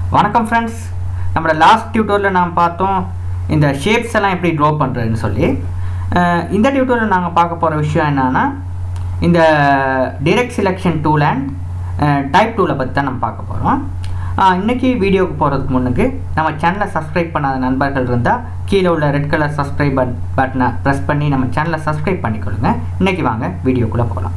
வணக்கம் ஃப்ரெண்ட்ஸ் நம்மளோட லாஸ்ட் டியூட்டோரியில் நாம் பார்த்தோம் இந்த ஷேப்ஸ் எல்லாம் எப்படி ட்ரா பண்ணுறதுன்னு சொல்லி அஹ் இந்த டியூட்டோரியில் நாங்கள் பார்க்க போகிற விஷயம் என்னன்னா இந்த direct selection tool and type டூலை பற்றி தான் நம்ம பார்க்க போகிறோம் இன்றைக்கி வீடியோவுக்கு போகிறதுக்கு முன்னுக்கு நம்ம சேனலை சப்ஸ்கிரைப் பண்ணாத நண்பர்கள் இருந்தால் கீழே உள்ள ரெட் கலர் சப்ஸ்கிரைப் பட் பட்டனை ப்ரெஸ் பண்ணி நம்ம சேனலை சப்ஸ்கிரைப் பண்ணிக்கொள்ளுங்க இன்றைக்கி வாங்க வீடியோக்குள்ளே போகலாம்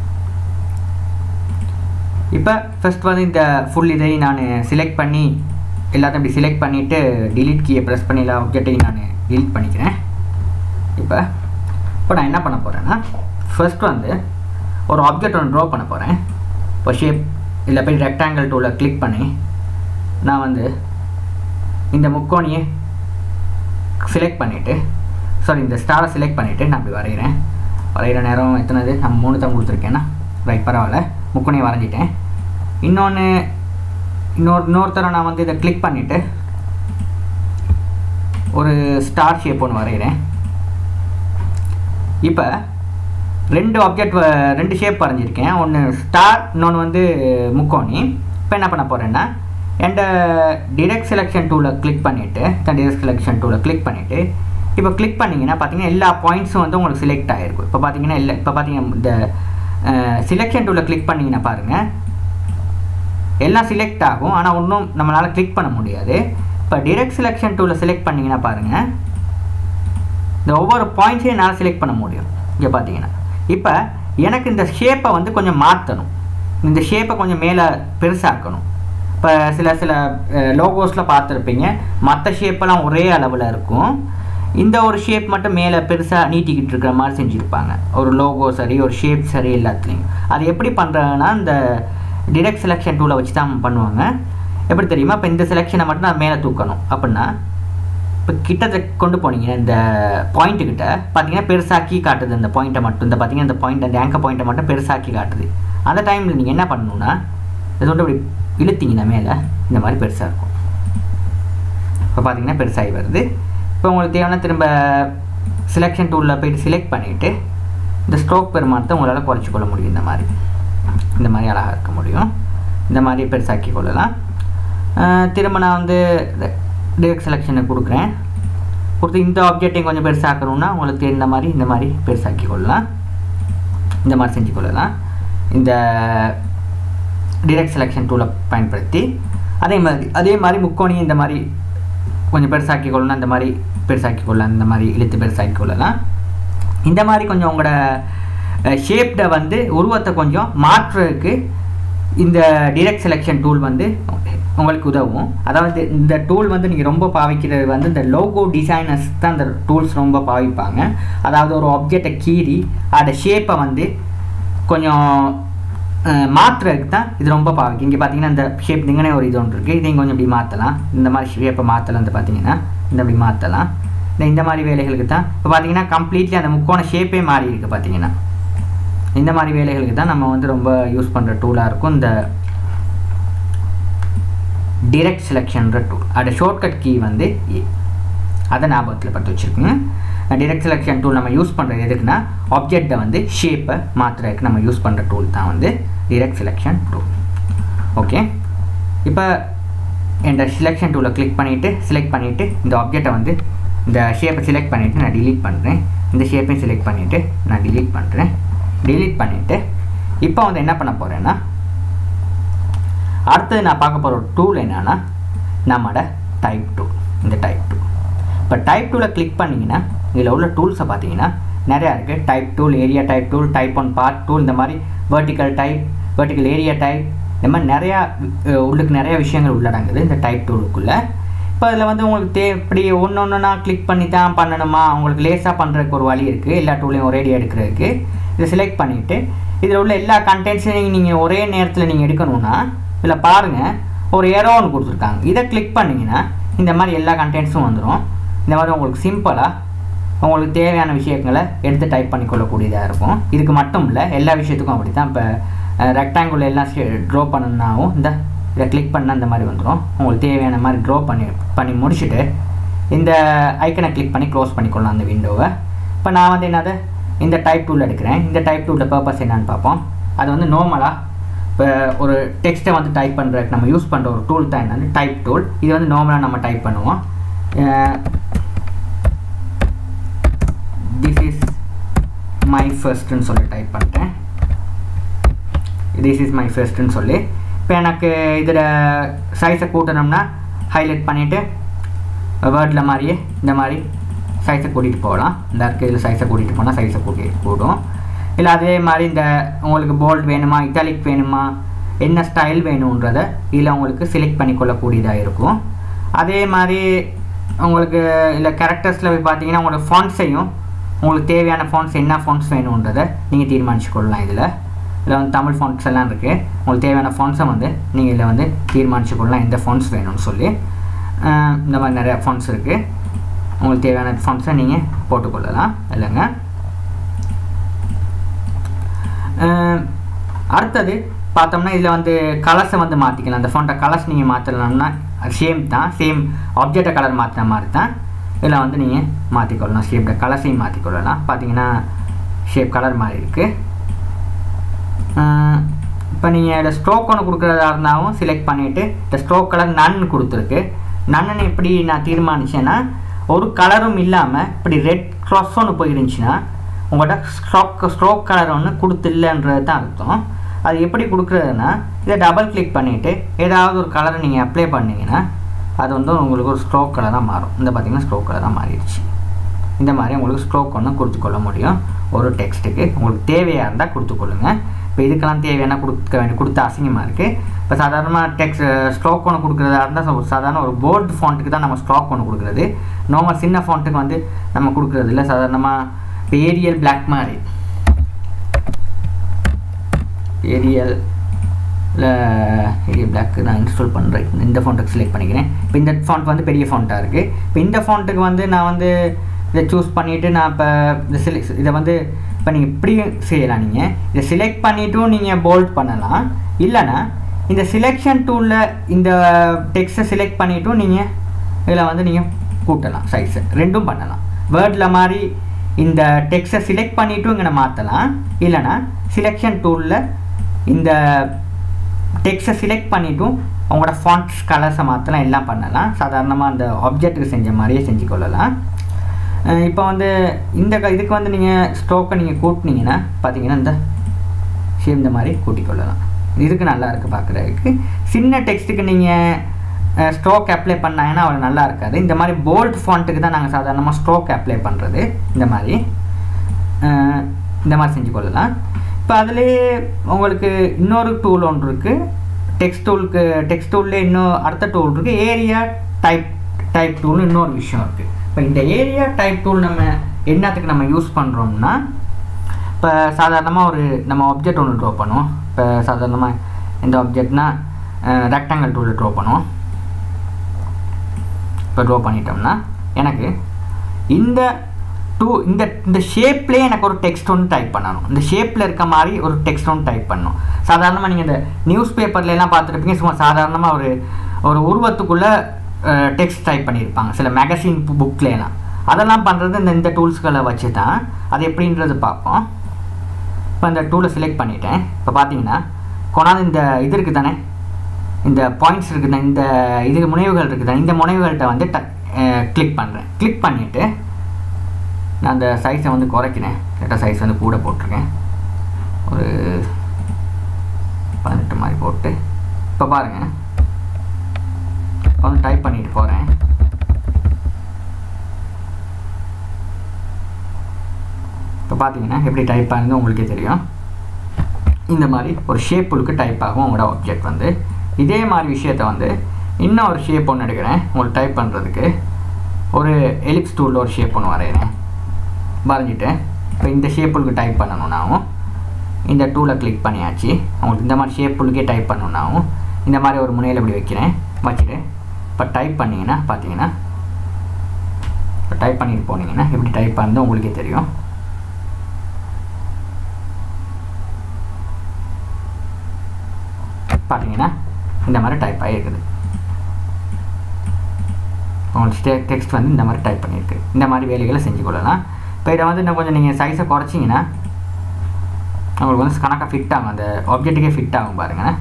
இப்போ ஃபஸ்ட் வந்து இந்த ஃபுல் இதையும் நான் செலக்ட் பண்ணி எல்லாத்தையும் இப்படி செலக்ட் பண்ணிவிட்டு delete கீயை ப்ரெஸ் பண்ணி எல்லா ஆப்ஜெக்டையும் நான் delete பண்ணிக்கிறேன் இப்போ இப்போ நான் என்ன பண்ண போகிறேன்னா ஃபர்ஸ்ட் வந்து ஒரு ஆப்ஜெக்ட் ஒன்று ட்ரா பண்ண போகிறேன் இப்போ ஷேப் இதில் போய் ரெக்டாங்கிள் டூவில் கிளிக் பண்ணி நான் வந்து இந்த முக்கோணியை செலக்ட் பண்ணிவிட்டு சாரி இந்த ஸ்டாரை செலக்ட் பண்ணிவிட்டு நான் அப்படி வரைகிறேன் வரைகிற நேரம் எத்தனைது நான் மூணு தான் கொடுத்துருக்கேன்னா ரைட் பரவாயில்ல முக்கோணியை வரைஞ்சிட்டேன் இன்னொன்று இன்னொரு இன்னொருத்தரை நான் வந்து இதை கிளிக் பண்ணிவிட்டு ஒரு ஸ்டார் ஷேப் ஒன்று வரைகிறேன் இப்போ ரெண்டு ஆப்ஜெக்ட் ரெண்டு ஷேப் வரைஞ்சிருக்கேன் ஒன்று ஸ்டார் இன்னொன்று வந்து முக்கோணி இப்போ என்ன பண்ண போகிறேன்னா என்ட டிரெக்ட் செலெக்ஷன் டூவில் கிளிக் பண்ணிவிட்டு இந்த டிரெக்ட் செலெக்ஷன் டூவில் கிளிக் பண்ணிவிட்டு இப்போ கிளிக் பண்ணிங்கன்னா பார்த்தீங்கன்னா எல்லா பாயிண்ட்ஸும் வந்து உங்களுக்கு செலக்ட் ஆகிருக்கும் இப்போ பார்த்தீங்கன்னா இல்லை இப்போ பார்த்தீங்கன்னா இந்த செலெக்ஷன் டூவில் கிளிக் பண்ணிங்கன்னா பாருங்கள் எல்லாம் செலக்ட் ஆகும் ஆனால் ஒன்றும் நம்மளால் கிளிக் பண்ண முடியாது இப்போ டிரெக்ட் செலெக்ஷன் டூவில் செலக்ட் பண்ணிங்கன்னா பாருங்கள் இந்த ஒவ்வொரு பாயிண்ட்ஸையும் என்னால் செலக்ட் பண்ண முடியும் இங்கே பார்த்தீங்கன்னா இப்போ எனக்கு இந்த ஷேப்பை வந்து கொஞ்சம் மாற்றணும் இந்த ஷேப்பை கொஞ்சம் மேலே பெருசாக்கணும் இப்போ சில சில லோகோஸில் பார்த்துருப்பீங்க மற்ற ஷேப்பெல்லாம் ஒரே அளவில் இருக்கும் இந்த ஒரு ஷேப் மட்டும் மேலே பெருசாக நீட்டிக்கிட்டு இருக்கிற மாதிரி செஞ்சுருப்பாங்க ஒரு லோகோ சரி ஒரு ஷேப் சரி எல்லாத்துலேயும் அது எப்படி பண்ணுறாங்கன்னா இந்த டிரெக்ட் செலெக்ஷன் டூலை வச்சு தான் பண்ணுவாங்க எப்படி தெரியுமா இப்போ இந்த செலெக்ஷனை மட்டும் நான் மேலே தூக்கணும் அப்படின்னா இப்போ கிட்டத்தை கொண்டு போனீங்க இந்த பாயிண்ட்டு கிட்ட பார்த்தீங்கன்னா பெருசாக்கி காட்டுது இந்த பாயிண்ட்டை மட்டும் இந்த பார்த்தீங்கன்னா இந்த பாயிண்ட் அந்த ஆங்கர் பாயிண்ட்டை மட்டும் பெருசாக்கி காட்டுது அந்த டைமில் நீங்கள் என்ன பண்ணணும்னா இதை கொண்டு இப்படி இழுத்தீங்கன்னா மேலே இந்த மாதிரி பெருசாக இருக்கும் இப்போ பார்த்தீங்கன்னா பெருசாகி வருது இப்போ உங்களுக்கு தேவையான திரும்ப செலெக்ஷன் டூலில் போயிட்டு செலக்ட் பண்ணிவிட்டு இந்த ஸ்ட்ரோக் பெருமானத்தை உங்களால் குறைச்சி கொள்ள முடியும் இந்த மாதிரி இந்த மாதிரி அழகாக இருக்க முடியும் இந்த மாதிரி பெருசாக்கி கொள்ளலாம் திரும்ப நான் வந்து டிரெக்ட் செலெக்ஷனை கொடுக்குறேன் கொடுத்து இந்த ஆப்ஜெக்டையும் கொஞ்சம் பெருசாக்கணும்னா உங்களுக்கு இந்த மாதிரி இந்த மாதிரி பெருசாக்கி கொள்ளலாம் இந்த மாதிரி செஞ்சு கொள்ளலாம் இந்த டிரெக்ட் செலெக்ஷன் டூலை பயன்படுத்தி அதே மாதிரி அதே மாதிரி முக்கோணி இந்த மாதிரி கொஞ்சம் பெருசாக்கி கொள்ளலாம் இந்த மாதிரி பெருசாக்கி கொள்ளலாம் இந்த மாதிரி இழுத்து பெருசாக்கி கொள்ளலாம் இந்த மாதிரி கொஞ்சம் உங்களோட ஷேப்டை வந்து உருவத்தை கொஞ்சம் மாற்றுறதுக்கு இந்த டிரெக்ட் செலெக்ஷன் டூல் வந்து உங்களுக்கு உதவும் அதாவது இந்த டூல் வந்து நீங்கள் ரொம்ப பாவிக்கிறது வந்து இந்த லோகோ டிசைனர்ஸ் தான் இந்த டூல்ஸ் ரொம்ப பாவிப்பாங்க அதாவது ஒரு ஆப்ஜெக்டை கீறி அதோட ஷேப்பை வந்து கொஞ்சம் மாற்றுறதுக்கு தான் இது ரொம்ப பாவிக்கும் இங்கே பார்த்தீங்கன்னா இந்த ஷேப் இங்கனே ஒரு இது ஒன்று இருக்குது இதையும் கொஞ்சம் இப்படி மாற்றலாம் இந்த மாதிரி ஷேப்பை மாற்றலாம் இந்த பார்த்தீங்கன்னா இந்த இப்படி மாற்றலாம் இந்த இந்த மாதிரி வேலைகளுக்கு தான் இப்போ பார்த்தீங்கன்னா கம்ப்ளீட்லி அந்த முக்கோண ஷேப்பே மாறி இருக்குது பார்த்தீங்கன்னா இந்த மாதிரி வேலைகளுக்கு தான் நம்ம வந்து ரொம்ப யூஸ் பண்ணுற டூலாக இருக்கும் இந்த டிரெக்ட் செலெக்ஷன்ற டூல் அதோட ஷார்ட்கட் கீ வந்து ஏ அதை ஞாபகத்தில் பற்றி வச்சுருக்குங்க டிரெக்ட் செலெக்ஷன் டூல் நம்ம யூஸ் பண்ணுறது எதுக்குன்னா ஆப்ஜெக்டை வந்து ஷேப்பை மாற்றுறதுக்கு நம்ம யூஸ் பண்ணுற டூல் தான் வந்து டிரெக்ட் செலெக்ஷன் டூல் ஓகே இப்போ இந்த செலெக்ஷன் டூலை கிளிக் பண்ணிவிட்டு செலக்ட் பண்ணிவிட்டு இந்த ஆப்ஜெக்டை வந்து இந்த ஷேப்பை செலக்ட் பண்ணிவிட்டு நான் டிலீட் பண்ணுறேன் இந்த ஷேப்பையும் செலக்ட் பண்ணிவிட்டு நான் டிலீட் பண்ணுறேன் டிலீட் பண்ணிவிட்டு இப்போ வந்து என்ன பண்ண போகிறேன்னா அடுத்தது நான் பார்க்க போகிற ஒரு டூல் என்னென்னா நம்மளோட டைப் டூல் இந்த டைப் டூல் இப்போ டைப் டூவில் கிளிக் பண்ணிங்கன்னா இதில் உள்ள டூல்ஸை பார்த்தீங்கன்னா நிறையா இருக்குது type tool area type tool type on path tool இந்த மாதிரி vertical type vertical area type இந்த மாதிரி நிறையா உள்ளுக்கு நிறையா விஷயங்கள் உள்ளடங்குது இந்த டைப் டூலுக்குள்ளே இப்போ அதில் வந்து உங்களுக்கு தே இப்படி ஒன்று ஒன்றுனா கிளிக் பண்ணி தான் பண்ணணுமா உங்களுக்கு லேஸாக பண்ணுறதுக்கு ஒரு வழி இருக்குது எல்லா டூலையும் ஒரேடியாக எடுக்கிறதுக்கு இதை செலக்ட் பண்ணிவிட்டு இதில் உள்ள எல்லா கண்டென்ட்ஸையும் நீங்கள் ஒரே நேரத்தில் நீங்கள் எடுக்கணும்னா இதில் பாருங்கள் ஒரு ஏரோ ஒன்று கொடுத்துருக்காங்க இதை கிளிக் பண்ணிங்கன்னா இந்த மாதிரி எல்லா கண்டென்ட்ஸும் வந்துடும் இந்த மாதிரி உங்களுக்கு சிம்பிளாக உங்களுக்கு தேவையான விஷயங்களை எடுத்து டைப் பண்ணி கொள்ளக்கூடியதாக இருக்கும் இதுக்கு மட்டும் இல்லை எல்லா விஷயத்துக்கும் அப்படி தான் இப்போ ரெக்டாங்குலர் எல்லாம் ட்ரா பண்ணணுன்னாவும் இந்த இதை கிளிக் பண்ணால் இந்த மாதிரி வந்துடும் உங்களுக்கு தேவையான மாதிரி ட்ரா பண்ணி பண்ணி முடிச்சுட்டு இந்த ஐக்கனை கிளிக் பண்ணி க்ளோஸ் பண்ணிக்கொள்ளலாம் அந்த விண்டோவை இப்போ நான் வந்து என்னது இந்த டைப் டூல் எடுக்கிறேன் இந்த டைப் டூலில் பர்பஸ் என்னன்னு பார்ப்போம் அது வந்து நார்மலாக இப்போ இப்போ ஒரு டெக்ஸ்ட்டை வந்து டைப் பண்ணுறதுக்கு நம்ம யூஸ் பண்ணுற ஒரு டூல் தான் என்னது டைப் டூல் இது வந்து நார்மலாக நம்ம டைப் பண்ணுவோம் திஸ் இஸ் மை ஃபர்ஸ்ட்னு சொல்லி டைப் பண்ணிட்டேன் திஸ் இஸ் மை ஃபர்ஸ்ட்னு சொல்லி இப்போ எனக்கு இதில் சைஸை கூட்டணும்னா ஹைலைட் பண்ணிவிட்டு வேர்டில் மாதிரியே இந்த மாதிரி சைஸை கூட்டிகிட்டு போகலாம் இந்த இருக்கு இதில் சைஸை கூட்டிகிட்டு போனால் சைஸை கூட்டி கூடும் இல்லை அதே மாதிரி இந்த உங்களுக்கு போல்ட் வேணுமா இட்டாலிக் வேணுமா என்ன ஸ்டைல் வேணுன்றதை இதில் உங்களுக்கு செலக்ட் பண்ணிக்கொள்ளக்கூடியதாக இருக்கும் அதே மாதிரி உங்களுக்கு இல்லை கேரக்டர்ஸில் போய் பார்த்தீங்கன்னா உங்களோட ஃபாண்ட்ஸையும் உங்களுக்கு தேவையான ஃபாண்ட்ஸ் என்ன ஃபாண்ட்ஸ் வேணுன்றதை நீங்கள் தீர்மானிச்சுக்கொள்ளலாம் இதில் இதில் வந்து தமிழ் ஃபாண்ட்ஸ் எல்லாம் இருக்குது உங்களுக்கு தேவையான ஃபாண்ட்ஸை வந்து நீங்கள் இதில் வந்து தீர்மானிச்சுக்கொள்ளலாம் எந்த ஃபாண்ட்ஸ் வேணும்னு சொல்லி இந்த மாதிரி நிறையா ஃபாண்ட்ஸ் இருக்குது உங்களுக்கு தேவையான ஃபாண்ட்ஸை நீங்கள் போட்டுக்கொள்ளலாம் இல்லைங்க அடுத்தது பார்த்தோம்னா இதில் வந்து கலர்ஸை வந்து மாற்றிக்கலாம் அந்த ஃபோன்ட்டை கலர்ஸ் நீங்கள் மாற்றலாம்னா சேம் தான் சேம் ஆப்ஜெக்டை கலர் மாற்றின மாதிரி தான் இதில் வந்து நீங்கள் மாற்றிக்கொள்ளலாம் ஷேப்ட கலர்ஸையும் மாற்றிக்கொள்ளலாம் பார்த்தீங்கன்னா ஷேப் கலர் மாதிரி இருக்குது இப்போ நீங்கள் இதில் ஸ்ட்ரோக் ஒன்று கொடுக்குறதா இருந்தாலும் செலக்ட் பண்ணிவிட்டு இந்த ஸ்ட்ரோக் கலர் நன் கொடுத்துருக்கு நன்னு எப்படி நான் தீர்மானிச்சேன்னா ஒரு கலரும் இல்லாமல் இப்படி ரெட் க்ராஸ் ஒன்று போயிருந்துச்சுன்னா உங்கள்கிட்ட ஸ்ட்ரோக் ஸ்ட்ரோக் கலர் ஒன்று கொடுத்துலன்றது தான் அர்த்தம் அது எப்படி கொடுக்குறதுனா இதை டபுள் கிளிக் பண்ணிவிட்டு ஏதாவது ஒரு கலரை நீங்கள் அப்ளை பண்ணிங்கன்னா அது வந்து உங்களுக்கு ஒரு ஸ்ட்ரோக் கலராக மாறும் இந்த பார்த்தீங்கன்னா ஸ்ட்ரோக் கலராக மாறிடுச்சு இந்த மாதிரி உங்களுக்கு ஸ்ட்ரோக் ஒன்று கொடுத்துக்கொள்ள முடியும் ஒரு டெக்ஸ்ட்டுக்கு உங்களுக்கு தேவையாக இருந்தால் கொடுத்துக்கொள்ளுங்க இப்போ இதுக்கெல்லாம் தேவையான கொடுக்க வேண்டிய கொடுத்த அசிங்கமாக இருக்குது இப்போ சாதாரணமாக டெக்ஸ்ட் ஸ்ட்ரோக் ஒன்று கொடுக்குறதா இருந்தால் சாதாரண ஒரு போர்டு ஃபாண்ட்டுக்கு தான் நம்ம ஸ்ட்ரோக் ஒன்று கொடுக்குறது நார்மல் சின்ன ஃபாண்ட்டுக்கு வந்து நம்ம கொடுக்குறது இல்லை சாதாரணமாக இப்போ ஏரியல் பிளாக் மாதிரி ஏரியல் ஏரியல் பிளாக் நான் இன்ஸ்டால் பண்ணுறேன் இந்த ஃபாண்ட்டுக்கு செலக்ட் பண்ணிக்கிறேன் இப்போ இந்த ஃபாண்ட் வந்து பெரிய ஃபாண்ட்டாக இருக்குது இப்போ இந்த ஃபாண்ட்டுக்கு வந்து நான் வந்து இதை சூஸ் பண்ணிவிட்டு நான் இப்போ இந்த செலக்ட் இதை வந்து இப்போ நீங்கள் இப்படி செய்யலாம் நீங்கள் இதை செலக்ட் பண்ணிவிட்டும் நீங்கள் போல்ட் பண்ணலாம் இல்லைனா இந்த செலெக்ஷன் டூலில் இந்த டெக்ஸ்ட்டை செலக்ட் பண்ணிவிட்டும் நீங்கள் இதில் வந்து நீங்கள் கூட்டலாம் சைஸை ரெண்டும் பண்ணலாம் வேர்டில் மாதிரி இந்த டெக்ஸ்ட்டை செலக்ட் பண்ணிவிட்டும் இங்கே மாற்றலாம் இல்லைனா செலெக்ஷன் டூலில் இந்த டெக்ஸ்ட்டை செலக்ட் பண்ணிவிட்டும் அவங்களோட ஃபாண்ட்ஸ் கலர்ஸை மாற்றலாம் எல்லாம் பண்ணலாம் சாதாரணமாக அந்த ஆப்ஜெக்ட்டுக்கு செஞ்ச மாதிரியே செஞ்சு கொள்ளலாம் இப்போ வந்து இந்த இதுக்கு வந்து நீங்கள் ஸ்ட்ரோக்கை நீங்கள் கூட்டினீங்கன்னா பார்த்தீங்கன்னா இந்த ஷேப் இந்த மாதிரி கூட்டிக் கொள்ளலாம் இதுக்கு நல்லா இருக்குது பார்க்குறதுக்கு சின்ன டெக்ஸ்ட்டுக்கு நீங்கள் ஸ்ட்ரோக் அப்ளை பண்ணாங்கன்னா அவ்வளோ நல்லா இருக்காது இந்த மாதிரி போல்ட் ஃபாண்ட்டுக்கு தான் நாங்கள் சாதாரணமாக ஸ்ட்ரோக் அப்ளை பண்ணுறது இந்த மாதிரி இந்த மாதிரி செஞ்சு கொள்ளலாம் இப்போ அதிலே உங்களுக்கு இன்னொரு டூல் ஒன்று இருக்குது டெக்ஸ்ட் டூலுக்கு டெக்ஸ்ட் டூல்லே இன்னும் அடுத்த டூல் இருக்குது ஏரியா டைப் டைப் டூல்னு இன்னொரு விஷயம் இருக்குது இப்போ இந்த ஏரியா டைப் டூல் நம்ம என்னத்துக்கு நம்ம யூஸ் பண்ணுறோம்னா இப்போ சாதாரணமாக ஒரு நம்ம ஆப்ஜெக்ட் ஒன்று ட்ரா பண்ணுவோம் இப்போ சாதாரணமாக இந்த ஆப்ஜெக்ட்னா ரெக்டாங்கல் டூலில் ட்ரா பண்ணுவோம் இப்போ ட்ரா பண்ணிட்டோம்னா எனக்கு இந்த டூ இந்த இந்த ஷேப்லேயே எனக்கு ஒரு டெக்ஸ்ட் ஒன்று டைப் பண்ணணும் இந்த ஷேப்பில் இருக்க மாதிரி ஒரு டெக்ஸ்ட் ஒன்று டைப் பண்ணணும் சாதாரணமாக நீங்கள் இந்த நியூஸ் பேப்பர்லாம் பார்த்துருப்பீங்க சும்மா சாதாரணமாக ஒரு ஒரு உருவத்துக்குள்ளே டெக்ஸ்ட் டைப் பண்ணியிருப்பாங்க சில மேகசின் புக்லாம் அதெல்லாம் பண்ணுறது இந்த இந்த டூல்ஸ்களை வச்சு தான் அது எப்படின்றது பார்ப்போம் இப்போ இந்த டூலை செலக்ட் பண்ணிட்டேன் இப்போ பார்த்தீங்கன்னா கொண்டாந்து இந்த இது இருக்குது தானே இந்த பாயிண்ட்ஸ் இருக்குது இந்த இது முனைவுகள் இருக்குது தானே இந்த முனைவுகள்கிட்ட வந்து ட கிளிக் பண்ணுறேன் கிளிக் பண்ணிவிட்டு நான் அந்த சைஸை வந்து குறைக்கிறேன் கரெக்டாக சைஸ் வந்து கூட போட்டிருக்கேன் ஒரு பதினெட்டு மாதிரி போட்டு இப்போ பாருங்கள் இப்போ வந்து டைப் பண்ணிட்டு போகிறேன் இப்போ பார்த்தீங்கன்னா எப்படி டைப் ஆகுது உங்களுக்கே தெரியும் இந்த மாதிரி ஒரு ஷேப்புக்கு டைப் ஆகும் உங்களோட ஆப்ஜெக்ட் வந்து இதே மாதிரி விஷயத்தை வந்து இன்னும் ஒரு ஷேப் ஒன்று எடுக்கிறேன் உங்களுக்கு டைப் பண்ணுறதுக்கு ஒரு எலிப்ஸ் டூலில் ஒரு ஷேப் ஒன்று வரைகிறேன் வரைஞ்சிட்டு இப்போ இந்த ஷேப்புக்கு டைப் பண்ணணுன்னாவும் இந்த டூலை கிளிக் பண்ணியாச்சு உங்களுக்கு இந்த மாதிரி ஷேப்புக்கே டைப் பண்ணணுன்னாவும் இந்த மாதிரி ஒரு முனையில் இப்படி வைக்கிறேன் வச்சுட்டு இப்போ டைப் பண்ணிங்கன்னா பார்த்தீங்கன்னா இப்போ டைப் பண்ணிட்டு போனீங்கன்னா எப்படி டைப் பண்ணது உங்களுக்கே தெரியும் பார்த்தீங்கன்னா இந்த மாதிரி டைப் ஆகிருக்குது உங்களுக்கு டெக்ஸ்ட் வந்து இந்த மாதிரி டைப் பண்ணியிருக்கு இந்த மாதிரி வேலைகளை செஞ்சு கொள்ளலாம் இப்போ இதை வந்து இன்னும் கொஞ்சம் நீங்கள் சைஸை குறைச்சிங்கன்னா உங்களுக்கு வந்து கணக்காக ஃபிட் ஆகும் அந்த ஆப்ஜெக்ட்டுக்கே ஃபிட் ஆகும் பாருங்கள்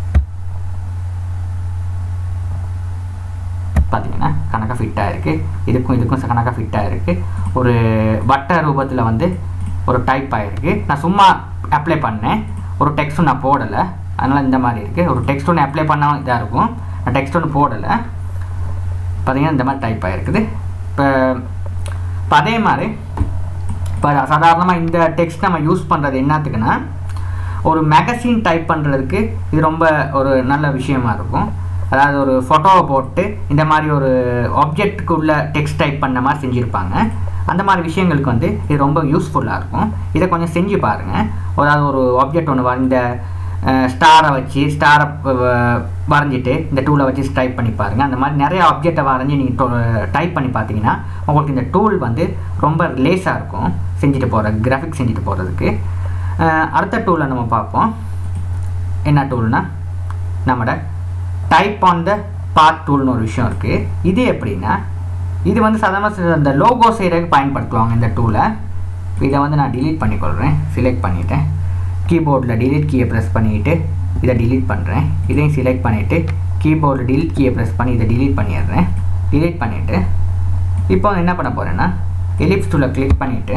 பார்த்தீங்கன்னா கணக்காக ஃபிட் ஆகிருக்கு இதுக்கும் இதுக்கும் கணக்காக ஃபிட் ஆகிருக்கு ஒரு வட்ட ரூபத்தில் வந்து ஒரு டைப் ஆகிருக்கு நான் சும்மா அப்ளை பண்ணேன் ஒரு டெக்ஸ்ட்டும் நான் போடலை அதனால் இந்த மாதிரி இருக்குது ஒரு டெக்ஸ்ட் ஒன்று அப்ளை பண்ணால் இதாக இருக்கும் நான் டெக்ஸ்ட் ஒன்று போடலை பார்த்தீங்கன்னா இந்த மாதிரி டைப் ஆகிருக்குது இப்போ இப்போ அதே மாதிரி இப்போ சாதாரணமாக இந்த டெக்ஸ்ட் நம்ம யூஸ் பண்ணுறது என்னத்துக்குன்னா ஒரு மேகசின் டைப் பண்ணுறதுக்கு இது ரொம்ப ஒரு நல்ல விஷயமா இருக்கும் அதாவது ஒரு ஃபோட்டோவை போட்டு இந்த மாதிரி ஒரு ஆப்ஜெக்ட்டுக்கு உள்ள டெக்ஸ்ட் டைப் பண்ண மாதிரி செஞ்சுருப்பாங்க அந்த மாதிரி விஷயங்களுக்கு வந்து இது ரொம்ப யூஸ்ஃபுல்லாக இருக்கும் இதை கொஞ்சம் செஞ்சு பாருங்கள் அதாவது ஒரு ஆப்ஜெக்ட் ஒன்று இந்த ஸ்டாரை வச்சு ஸ்டாரை வரைஞ்சிட்டு இந்த டூலை வச்சு டைப் பண்ணி பாருங்கள் அந்த மாதிரி நிறைய ஆப்ஜெக்டை வரைஞ்சி நீங்கள் டைப் பண்ணி பார்த்தீங்கன்னா உங்களுக்கு இந்த டூல் வந்து ரொம்ப லேஸாக இருக்கும் செஞ்சுட்டு போகிற கிராஃபிக் செஞ்சுட்டு போகிறதுக்கு அடுத்த டூலை நம்ம பார்ப்போம் என்ன டூல்னா நம்மட டைப் ஆன் த பார்ட் டூல்னு ஒரு விஷயம் இருக்குது இது எப்படின்னா இது வந்து சாதாரண இந்த லோகோ செய்கிறதுக்கு பயன்படுத்துவாங்க இந்த டூலை இதை வந்து நான் டிலீட் பண்ணிக்கொள்கிறேன் செலக்ட் பண்ணிவிட்டேன் கீபோர்டில் டிலீட் கீயை ப்ரெஸ் பண்ணிவிட்டு இதை டிலீட் பண்ணுறேன் இதையும் செலக்ட் பண்ணிவிட்டு கீபோர்டில் டிலீட் கீயை ப்ரெஸ் பண்ணி இதை டிலீட் பண்ணிடுறேன் டிலீட் பண்ணிவிட்டு இப்போ என்ன பண்ண போகிறேன்னா எலிப்ஸ் டூலை கிளிக் பண்ணிவிட்டு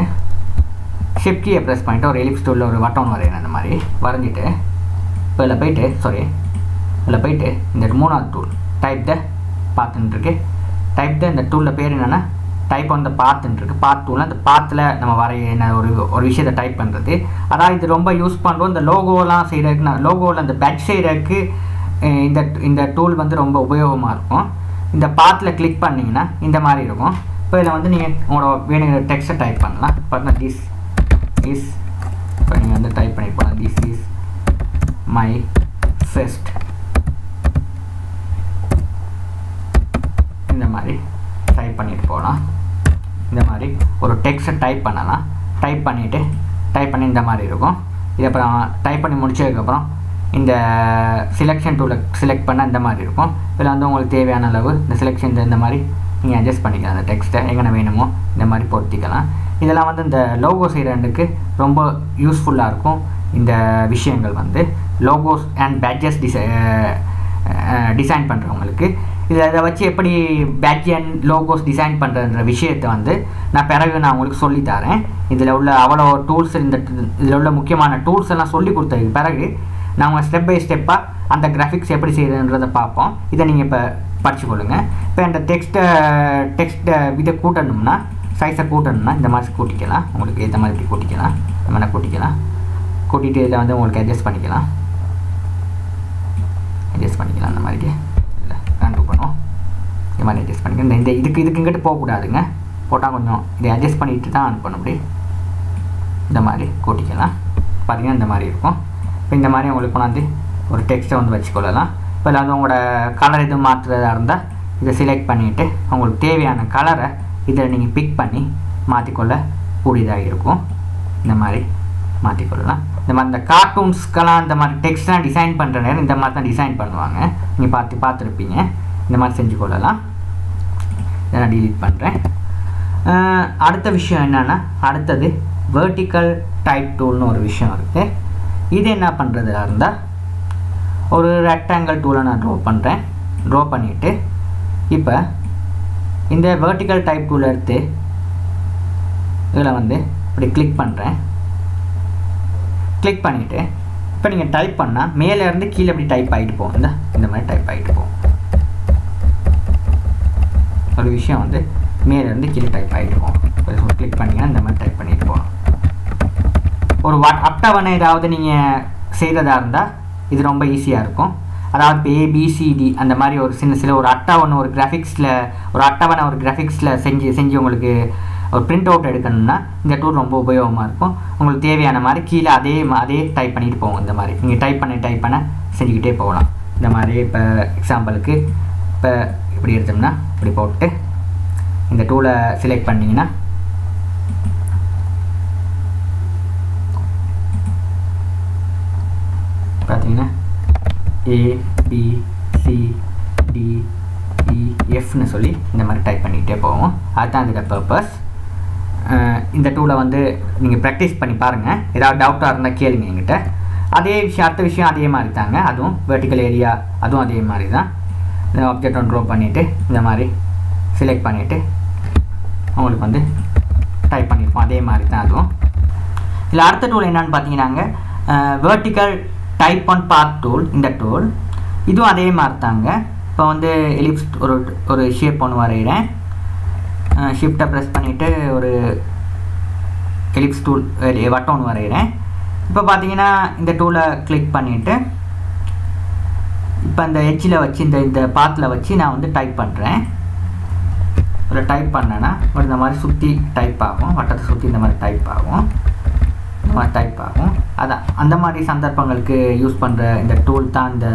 ஷிப் கீயை ப்ரெஸ் பண்ணிவிட்டு ஒரு எலிப்ஸ் டூலில் ஒரு வட்டம் வரையணும் அந்த மாதிரி வரைஞ்சிட்டு இப்போ இதில் போயிட்டு சாரி இதில் போயிட்டு இந்த மூணாவது டூல் டைப் த பார்த்துன்னு இருக்கு டைப் த இந்த டூலில் பேர் என்னென்னா டைப் ஆன் த பாத்துன்னு இருக்கு பாத் டூலில் அந்த பாத்தில் நம்ம வரைய என்ன ஒரு ஒரு விஷயத்தை டைப் பண்ணுறது அதாவது இது ரொம்ப யூஸ் பண்ணுறோம் இந்த லோகோலாம் செய்கிறதுக்கு நான் லோகோவில் அந்த பேட்ச் செய்கிறதுக்கு இந்த இந்த டூல் வந்து ரொம்ப உபயோகமாக இருக்கும் இந்த பாத்தில் கிளிக் பண்ணிங்கன்னா இந்த மாதிரி இருக்கும் இப்போ இதில் வந்து நீங்கள் உங்களோட வேணுங்கிற டெக்ஸ்ட்டை டைப் பண்ணலாம் பார்த்தீங்கன்னா திஸ் இஸ் இப்போ நீங்கள் வந்து டைப் பண்ணி போகலாம் திஸ் இஸ் மை ஃபெஸ்ட் இந்த மாதிரி டைப் பண்ணிட்டு போகலாம் இந்த மாதிரி ஒரு டெக்ஸ்ட்டை டைப் பண்ணலாம் டைப் பண்ணிவிட்டு டைப் பண்ணி இந்த மாதிரி இருக்கும் இது அப்புறம் டைப் பண்ணி முடிச்சதுக்கப்புறம் இந்த செலெக்ஷன் டூலில் செலக்ட் பண்ண இந்த மாதிரி இருக்கும் இதில் வந்து உங்களுக்கு தேவையான அளவு இந்த செலெக்ஷன் இந்த மாதிரி நீங்கள் அட்ஜஸ்ட் பண்ணிக்கலாம் அந்த டெக்ஸ்ட்டை எங்கே வேணுமோ இந்த மாதிரி பொருத்திக்கலாம் இதெல்லாம் வந்து இந்த லோகோ செய்கிறதுக்கு ரொம்ப யூஸ்ஃபுல்லாக இருக்கும் இந்த விஷயங்கள் வந்து லோகோஸ் அண்ட் பேட்ஜஸ் டிசை டிசைன் பண்ணுறவங்களுக்கு இதை இதை வச்சு எப்படி பேட்ஜ் அண்ட் லோகோஸ் டிசைன் பண்ணுறன்ற விஷயத்தை வந்து நான் பிறகு நான் உங்களுக்கு சொல்லித்தரேன் இதில் உள்ள அவ்வளோ டூல்ஸ் இந்த இதில் உள்ள முக்கியமான டூல்ஸ் எல்லாம் சொல்லி கொடுத்ததுக்கு பிறகு நாங்கள் ஸ்டெப் பை ஸ்டெப்பாக அந்த கிராஃபிக்ஸ் எப்படி செய்யுதுன்றதை பார்ப்போம் இதை நீங்கள் இப்போ படிச்சு கொள்ளுங்க இப்போ இந்த டெக்ஸ்ட்டை டெக்ஸ்ட்டை இதை கூட்டணும்னா சைஸை கூட்டணும்னா இந்த மாதிரி கூட்டிக்கலாம் உங்களுக்கு ஏற்ற மாதிரி இப்படி கூட்டிக்கலாம் இந்த மாதிரி கூட்டிக்கலாம் கூட்டிகிட்டு இதில் வந்து உங்களுக்கு அட்ஜஸ்ட் பண்ணிக்கலாம் அட்ஜஸ்ட் பண்ணிக்கலாம் அந்த மாதிரி இல்லை கண்ட்ரோல் பண்ணுவோம் இந்த மாதிரி அட்ஜஸ்ட் பண்ணிக்கலாம் இந்த இந்த இதுக்கு இதுக்கு இங்கிட்டு போகக்கூடாதுங்க போட்டால் கொஞ்சம் இதை அட்ஜஸ்ட் பண்ணிட்டு தான் அனுப்பணும் அப்படி இந்த மாதிரி கூட்டிக்கலாம் பார்த்தீங்கன்னா இந்த மாதிரி இருக்கும் இப்போ இந்த மாதிரி உங்களுக்கு கொண்டாந்து ஒரு டெக்ஸ்ட்டை வந்து வச்சுக்கொள்ளலாம் இப்போ இதில் வந்து உங்களோட கலர் எதுவும் மாற்றுறதா இருந்தால் இதை செலக்ட் பண்ணிவிட்டு உங்களுக்கு தேவையான கலரை இதில் நீங்கள் பிக் பண்ணி மாற்றிக்கொள்ள கூடியதாக இருக்கும் இந்த மாதிரி மாற்றிக்கொள்ளலாம் இந்த மாதிரி இந்த கார்ட்டூன்ஸ்க்கெல்லாம் இந்த மாதிரி டெக்ஸ்ட்லாம் டிசைன் பண்ணுற நேரம் இந்த மாதிரி தான் டிசைன் பண்ணுவாங்க நீங்கள் பார்த்து பார்த்துருப்பீங்க இந்த மாதிரி செஞ்சு கொள்ளலாம் இதை நான் டிலீட் பண்ணுறேன் அடுத்த விஷயம் என்னென்னா அடுத்தது வேர்ட்டிக்கல் டைப் டூல்னு ஒரு விஷயம் இருக்குது இது என்ன பண்ணுறதா இருந்தால் ஒரு ரெக்டாங்கிள் டூலை நான் ட்ரா பண்ணுறேன் ட்ரா பண்ணிவிட்டு இப்போ இந்த வேர்ட்டிக்கல் டைப் டூலை எடுத்து இதில் வந்து இப்படி கிளிக் பண்ணுறேன் கிளிக் பண்ணிவிட்டு இப்போ நீங்கள் டைப் பண்ணால் மேலேருந்து கீழே இப்படி டைப் ஆகிட்டு போகும் இந்த இந்த மாதிரி டைப் ஆகிட்டு போகும் ஒரு விஷயம் வந்து மேலேருந்து கீழே டைப் ஆகிட்டு போகும் கிளிக் பண்ணிங்கன்னா இந்த மாதிரி டைப் பண்ணிட்டு போகலாம் ஒரு வா அட்டவணை ஏதாவது நீங்கள் செய்கிறதா இருந்தால் இது ரொம்ப ஈஸியாக இருக்கும் அதாவது இப்போ ஏபிசிடி அந்த மாதிரி ஒரு சின்ன சில ஒரு அட்டவணை ஒரு கிராஃபிக்ஸில் ஒரு அட்டவணை ஒரு கிராஃபிக்ஸில் செஞ்சு செஞ்சு உங்களுக்கு ஒரு பிரிண்ட் அவுட் எடுக்கணும்னா இந்த டூல் ரொம்ப உபயோகமாக இருக்கும் உங்களுக்கு தேவையான மாதிரி கீழே அதே அதே டைப் பண்ணிட்டு போகும் இந்த மாதிரி நீங்கள் டைப் பண்ண டைப் பண்ண செஞ்சுக்கிட்டே போகலாம் இந்த மாதிரி இப்போ எக்ஸாம்பிளுக்கு இப்போ இப்படி எடுத்தோம்னா இப்படி போட்டு இந்த டூலை செலக்ட் பண்ணிங்கன்னா பார்த்தீங்கன்னா A B C D E எஃப்னு சொல்லி இந்த மாதிரி டைப் பண்ணிகிட்டே போவோம் அதுதான் இதோட பர்பஸ் இந்த டூலை வந்து நீங்கள் ப்ராக்டிஸ் பண்ணி பாருங்கள் ஏதாவது டவுட்டாக இருந்தால் கேளுங்க என்கிட்ட அதே விஷயம் அடுத்த விஷயம் அதே மாதிரி தாங்க அதுவும் வெர்டிக்கல் ஏரியா அதுவும் அதே மாதிரி தான் இந்த ஆப்ஜெக்ட் ஒன்று ட்ரா பண்ணிவிட்டு இந்த மாதிரி செலக்ட் பண்ணிவிட்டு உங்களுக்கு வந்து டைப் பண்ணியிருப்போம் அதே மாதிரி தான் அதுவும் இதில் அடுத்த டூல் என்னன்னு பார்த்தீங்கன்னாங்க vertical type on path tool இந்த டூல் இதுவும் அதே மாதிரி தாங்க இப்போ வந்து எலிப்ஸ் ஒரு ஒரு ஷேப் ஒன்று வரைகிறேன் ஷிஃப்ட்டை ப்ரெஸ் பண்ணிவிட்டு ஒரு எலிப்ஸ் டூல் வட்டம் ஒன்று வரைகிறேன் இப்போ பார்த்தீங்கன்னா இந்த டூலை கிளிக் பண்ணிவிட்டு இப்போ இந்த எட்ஜில் வச்சு இந்த இந்த பாத்தில் வச்சு நான் வந்து டைப் பண்ணுறேன் ஒரு டைப் பண்ணேன்னா ஒரு இந்த மாதிரி சுற்றி டைப் ஆகும் வட்டத்தை சுற்றி இந்த மாதிரி டைப் ஆகும் இந்த மாதிரி டைப் ஆகும் அதான் அந்த மாதிரி சந்தர்ப்பங்களுக்கு யூஸ் பண்ணுற இந்த டூல் தான் இந்த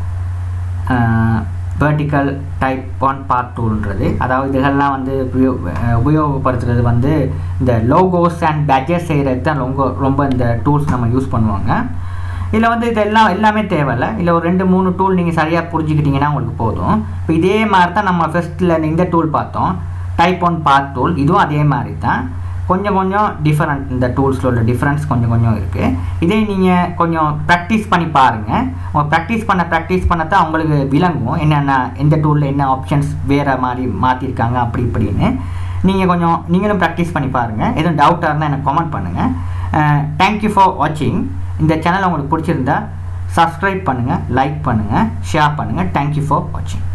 வேர்டிக்கல் டைப் ஒன் பார்ட் டூல்ன்றது அதாவது இதெல்லாம் வந்து உபயோ உபயோகப்படுத்துறது வந்து இந்த லோகோஸ் அண்ட் பேட்ஜஸ் செய்கிறதுக்கு தான் ரொம்ப ரொம்ப இந்த டூல்ஸ் நம்ம யூஸ் பண்ணுவாங்க இதில் வந்து இதெல்லாம் எல்லாமே தேவையில்ல இல்லை ஒரு ரெண்டு மூணு டூல் நீங்கள் சரியாக புரிஞ்சுக்கிட்டிங்கன்னா உங்களுக்கு போதும் இப்போ இதே மாதிரி தான் நம்ம ஃபஸ்ட்டில் இந்த டூல் பார்த்தோம் டைப் ஒன் பார்ட் டூல் இதுவும் அதே மாதிரி தான் கொஞ்சம் கொஞ்சம் டிஃப்ரெண்ட் இந்த டூல்ஸில் உள்ள டிஃப்ரென்ஸ் கொஞ்சம் கொஞ்சம் இருக்குது இதே நீங்கள் கொஞ்சம் ப்ராக்டிஸ் பண்ணி பாருங்கள் உங்கள் ப்ராக்டிஸ் பண்ண ப்ராக்டிஸ் பண்ண தான் உங்களுக்கு விளங்கும் என்னென்ன எந்த டூலில் என்ன ஆப்ஷன்ஸ் வேறு மாதிரி மாற்றிருக்காங்க அப்படி இப்படின்னு நீங்கள் கொஞ்சம் நீங்களும் ப்ராக்டிஸ் பண்ணி பாருங்கள் எதுவும் டவுட்டாக இருந்தால் எனக்கு கமெண்ட் பண்ணுங்கள் தேங்க்யூ ஃபார் வாட்சிங் இந்த சேனல் உங்களுக்கு பிடிச்சிருந்தா சப்ஸ்கிரைப் பண்ணுங்கள் லைக் பண்ணுங்கள் ஷேர் பண்ணுங்கள் தேங்க்யூ ஃபார் வாட்சிங்